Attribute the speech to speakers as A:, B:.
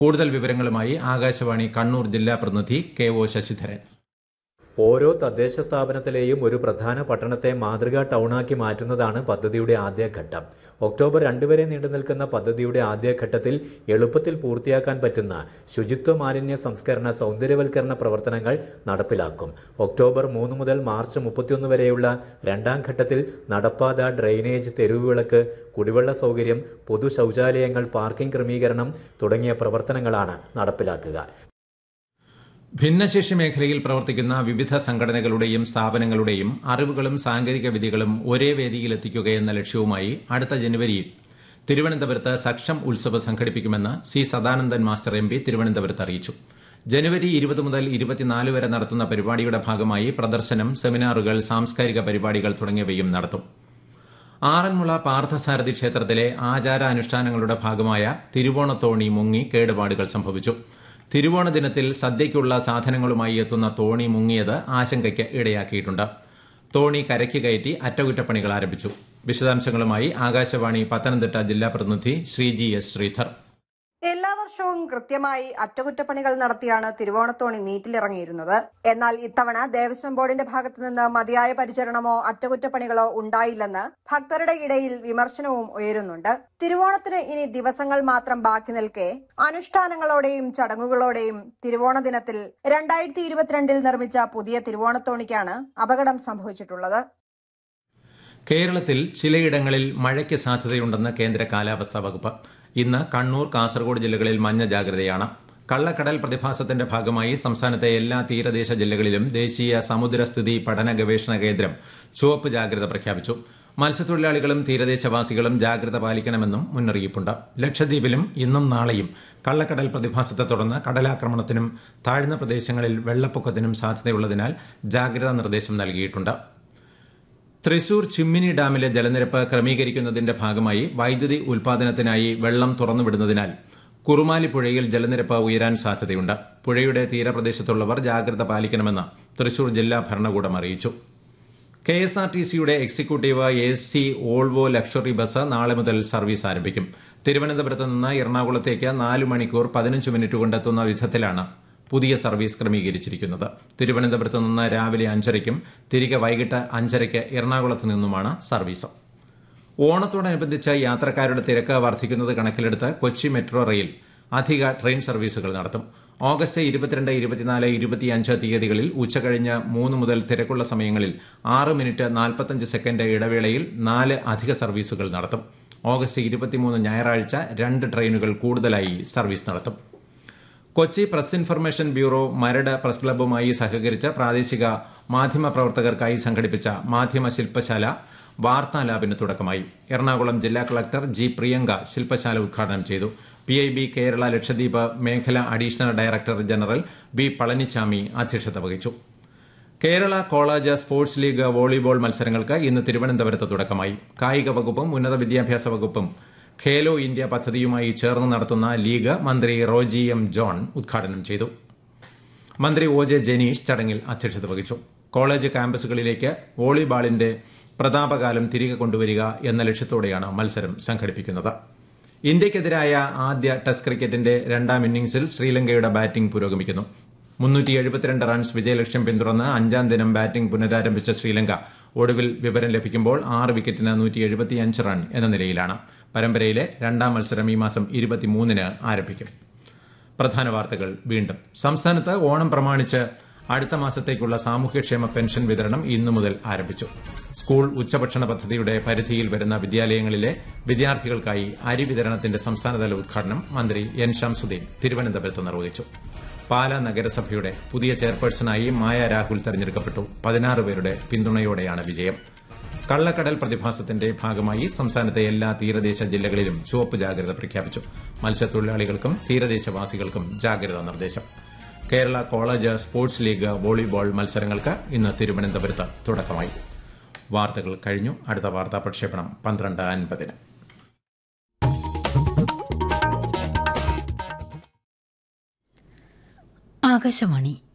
A: കൂടുതൽ വിവരങ്ങളുമായി ആകാശവാണി കണ്ണൂർ ജില്ലാ പ്രതിനിധി കെ ഒ ശശിധരൻ
B: ഓരോ തദ്ദേശ സ്ഥാപനത്തിലെയും ഒരു പ്രധാന പട്ടണത്തെ മാതൃകാ ടൗണാക്കി മാറ്റുന്നതാണ് പദ്ധതിയുടെ ആദ്യഘട്ടം ഒക്ടോബർ രണ്ട് വരെ നീണ്ടു നിൽക്കുന്ന പദ്ധതിയുടെ ആദ്യഘട്ടത്തിൽ എളുപ്പത്തിൽ പൂർത്തിയാക്കാൻ പറ്റുന്ന ശുചിത്വ മാലിന്യ സംസ്കരണ സൗന്ദര്യവൽക്കരണ പ്രവർത്തനങ്ങൾ നടപ്പിലാക്കും ഒക്ടോബർ മൂന്ന് മുതൽ മാർച്ച് മുപ്പത്തിയൊന്ന് വരെയുള്ള രണ്ടാം ഘട്ടത്തിൽ നടപ്പാത ഡ്രെയിനേജ് തെരുവുവിളക്ക് കുടിവെള്ള സൗകര്യം പൊതു ശൗചാലയങ്ങൾ പാർക്കിംഗ് ക്രമീകരണം തുടങ്ങിയ പ്രവർത്തനങ്ങളാണ് നടപ്പിലാക്കുക
A: ഭിന്നശേഷി മേഖലയിൽ പ്രവർത്തിക്കുന്ന വിവിധ സംഘടനകളുടെയും സ്ഥാപനങ്ങളുടെയും അറിവുകളും സാങ്കേതിക വിദ്യകളും ഒരേ വേദിയിൽ എത്തിക്കുകയെന്ന ലക്ഷ്യവുമായി അടുത്ത ജനുവരിയിൽ തിരുവനന്തപുരത്ത് സക്ഷം ഉത്സവ് സംഘടിപ്പിക്കുമെന്ന് C Sadanandan master M P തിരുവനന്തപുരത്ത് അറിയിച്ചു ജനുവരി ഇരുപത് മുതൽ ഇരുപത്തിനാല് വരെ നടത്തുന്ന പരിപാടിയുടെ ഭാഗമായി പ്രദർശനം സെമിനാറുകൾ സാംസ്കാരിക പരിപാടികൾ തുടങ്ങിയവയും നടത്തും ആറന്മുള പാർത്ഥസാരഥി ക്ഷേത്രത്തിലെ ആചാരാനുഷ്ഠാനങ്ങളുടെ ഭാഗമായ തിരുവോണത്തോണി മുങ്ങി കേടുപാടുകൾ സംഭവിച്ചു തിരുവോണ ദിനത്തിൽ സദ്യയ്ക്കുള്ള സാധനങ്ങളുമായി എത്തുന്ന തോണി മുങ്ങിയത് ആശങ്കയ്ക്ക് ഇടയാക്കിയിട്ടുണ്ട് തോണി കരയ്ക്ക് കയറ്റി അറ്റകുറ്റപ്പണികൾ ആരംഭിച്ചു വിശദാംശങ്ങളുമായി ആകാശവാണി പത്തനംതിട്ട ജില്ലാ പ്രതിനിധി ശ്രീജി എസ് ശ്രീധർ
C: എല്ലാ വർഷവും കൃത്യമായി അറ്റകുറ്റപ്പണികൾ നടത്തിയാണ് തിരുവോണത്തോണി നീറ്റിലിറങ്ങിയിരുന്നത് എന്നാൽ ഇത്തവണ ദേവസ്വം ബോർഡിന്റെ ഭാഗത്തു നിന്ന് മതിയായ പരിചരണമോ അറ്റകുറ്റപ്പണികളോ ഉണ്ടായില്ലെന്ന് ഭക്തരുടെ ഇടയിൽ വിമർശനവും ഉയരുന്നുണ്ട് തിരുവോണത്തിന് ഇനി ദിവസങ്ങൾ മാത്രം ബാക്കി നിൽക്കെ അനുഷ്ഠാനങ്ങളോടെയും ചടങ്ങുകളോടെയും തിരുവോണ ദിനത്തിൽ രണ്ടായിരത്തി ഇരുപത്തിരണ്ടിൽ നിർമ്മിച്ച പുതിയ തിരുവോണത്തോണിക്കാണ് അപകടം സംഭവിച്ചിട്ടുള്ളത്
A: കേരളത്തിൽ ചിലയിടങ്ങളിൽ മഴയ്ക്ക് സാധ്യതയുണ്ടെന്ന് കേന്ദ്ര കാലാവസ്ഥാ വകുപ്പ് ഇന്ന് കണ്ണൂർ കാസർഗോഡ് ജില്ലകളിൽ മഞ്ഞ ജാഗ്രതയാണ് കള്ളക്കടൽ പ്രതിഭാസത്തിന്റെ ഭാഗമായി സംസ്ഥാനത്തെ എല്ലാ തീരദേശ ജില്ലകളിലും ദേശീയ സമുദ്രസ്ഥിതി പഠന ഗവേഷണ കേന്ദ്രം ചുവപ്പ് ജാഗ്രത പ്രഖ്യാപിച്ചു മത്സ്യത്തൊഴിലാളികളും തീരദേശവാസികളും ജാഗ്രത പാലിക്കണമെന്നും മുന്നറിയിപ്പുണ്ട് ലക്ഷദ്വീപിലും ഇന്നും നാളെയും കള്ളക്കടൽ പ്രതിഭാസത്തെ തുടർന്ന് കടലാക്രമണത്തിനും താഴ്ന്ന പ്രദേശങ്ങളിൽ വെള്ളപ്പൊക്കത്തിനും സാധ്യതയുള്ളതിനാൽ ജാഗ്രതാ നിർദ്ദേശം നൽകിയിട്ടുണ്ട് തൃശൂർ ചിമ്മിനി ഡാമിലെ ജലനിരപ്പ് ക്രമീകരിക്കുന്നതിന്റെ ഭാഗമായി വൈദ്യുതി ഉൽപാദനത്തിനായി വെള്ളം തുറന്നുവിടുന്നതിനാൽ കുറുമാലി പുഴയിൽ ജലനിരപ്പ് ഉയരാൻ സാധ്യതയുണ്ട് പുഴയുടെ തീരപ്രദേശത്തുള്ളവർ ജാഗ്രത പാലിക്കണമെന്ന് തൃശൂർ ജില്ലാ ഭരണകൂടം അറിയിച്ചു കെ എസ് ആർ ടി സിയുടെ executive A C Volvo luxury bus നാളെ മുതൽ സർവീസ് ആരംഭിക്കും തിരുവനന്തപുരത്ത് നിന്ന് എറണാകുളത്തേക്ക് നാല് മണിക്കൂർ പതിനഞ്ച് മിനിറ്റ് കൊണ്ടെത്തുന്ന വിധത്തിലാണ് പുതിയ സർവീസ് ക്രമീകരിച്ചിരിക്കുന്നത് തിരുവനന്തപുരത്ത് നിന്ന് രാവിലെ അഞ്ചരയ്ക്കും തിരികെ വൈകിട്ട് അഞ്ചരയ്ക്ക് എറണാകുളത്ത് നിന്നുമാണ് സർവീസ് ഓണത്തോടനുബന്ധിച്ച് യാത്രക്കാരുടെ തിരക്ക് വർദ്ധിക്കുന്നത് കണക്കിലെടുത്ത് കൊച്ചി മെട്രോ റെയിൽ അധിക ട്രെയിൻ സർവീസുകൾ നടത്തും ഓഗസ്റ്റ് ഇരുപത്തിരണ്ട് ഇരുപത്തിനാല് ഇരുപത്തിയഞ്ച് തീയതികളിൽ ഉച്ചകഴിഞ്ഞ് മൂന്ന് മുതൽ തിരക്കുള്ള സമയങ്ങളിൽ ആറ് മിനിറ്റ് നാൽപ്പത്തഞ്ച് സെക്കൻഡ് ഇടവേളയിൽ നാല് അധിക സർവീസുകൾ നടത്തും ഓഗസ്റ്റ് ഇരുപത്തിമൂന്ന് ഞായറാഴ്ച രണ്ട് ട്രെയിനുകൾ കൂടുതലായി സർവീസ് നടത്തും Kochi press information bureau Maradu press ക്ലബ്ബുമായി സഹകരിച്ച് പ്രാദേശിക മാധ്യമ പ്രവർത്തകർക്കായി സംഘടിപ്പിച്ച മാധ്യമ ശില്പശാല വാർത്താ ലാബിന് തുടക്കമായി എറണാകുളം ജില്ലാ കളക്ടർ ജി പ്രിയങ്ക ശില്പശാല ഉദ്ഘാടനം ചെയ്തു P I B Kerala Lakshadweep മേഖല additional director general B Palanichami അധ്യക്ഷത വഹിച്ചു Kerala college sports league volleyball മത്സരങ്ങൾക്ക് ഇന്ന് തിരുവനന്തപുരത്ത് തുടക്കമായി കായിക വകുപ്പും ഉന്നത വിദ്യാഭ്യാസ വകുപ്പും ഖേലോ ഇന്ത്യ പദ്ധതിയുമായി ചേർന്ന് നടത്തുന്ന ലീഗ് മന്ത്രി റോജി എം ജോൺ ഉദ്ഘാടനം ചെയ്തു മന്ത്രി ഒ ജെ ജനീഷ് ചടങ്ങിൽ അധ്യക്ഷത വഹിച്ചു കോളേജ് ക്യാമ്പസുകളിലേക്ക് വോളിബാളിന്റെ പ്രതാപകാലം തിരികെ കൊണ്ടുവരിക എന്ന ലക്ഷ്യത്തോടെയാണ് മത്സരം സംഘടിപ്പിക്കുന്നത് ഇന്ത്യയ്ക്കെതിരായ ആദ്യ ടെസ്റ്റ് ക്രിക്കറ്റിന്റെ രണ്ടാം ഇന്നിംഗ്സിൽ ശ്രീലങ്കയുടെ ബാറ്റിംഗ് പുരോഗമിക്കുന്നു മുന്നൂറ്റി എഴുപത്തിരണ്ട് റൺസ് വിജയലക്ഷ്യം പിന്തുടർന്ന് അഞ്ചാം ദിനം ബാറ്റിംഗ് പുനരാരംഭിച്ച ശ്രീലങ്ക ഒടുവിൽ വിവരം ലഭിക്കുമ്പോൾ ആറ് വിക്കറ്റിന് നൂറ്റി എഴുപത്തിയഞ്ച് റൺ എന്ന നിലയിലാണ് പരമ്പരയിലെ രണ്ടാം മത്സരം ഈ മാസം ഇരുപത്തിമൂന്നിന് ആരംഭിക്കും പ്രധാന വാർത്തകൾ വീണ്ടും സംസ്ഥാനത്ത് ഓണം പ്രമാണിച്ച് അടുത്ത മാസത്തേക്കുള്ള സാമൂഹ്യക്ഷേമ പെൻഷൻ വിതരണം ഇന്നു മുതൽ ആരംഭിച്ചു സ്കൂൾ ഉച്ചഭക്ഷണ പദ്ധതിയുടെ പരിധിയിൽ വരുന്ന വിദ്യാലയങ്ങളിലെ വിദ്യാർത്ഥികൾക്കായി അരി വിതരണത്തിന്റെ സംസ്ഥാനതല ഉദ്ഘാടനം മന്ത്രി എൻ ഷംസുദ്ദീൻ തിരുവനന്തപുരത്ത് നിർവഹിച്ചു പാലാ നഗരസഭയുടെ പുതിയ ചെയർപേഴ്സണായി മായ രാഹുൽ തെരഞ്ഞെടുക്കപ്പെട്ടു പതിനാറ് പേരുടെ പിന്തുണയോടെയാണ് വിജയം കള്ളക്കടൽ പ്രതിഭാസത്തിന്റെ ഭാഗമായി സംസ്ഥാനത്തെ എല്ലാ തീരദേശ ജില്ലകളിലും ചുവപ്പ് ജാഗ്രത പ്രഖ്യാപിച്ചു മത്സ്യത്തൊഴിലാളികൾക്കും തീരദേശവാസികൾക്കും ജാഗ്രതാ നിർദ്ദേശം Kerala college sports league volleyball മത്സരങ്ങൾക്ക് ഇന്ന് തിരുവനന്തപുരത്ത് തുടക്കമായി വാർത്തകൾ കഴിഞ്ഞു അടുത്ത വാർത്താ പ്രക്ഷേപണം പന്ത്രണ്ട് അൻപതിന്
D: ആകാശവാണി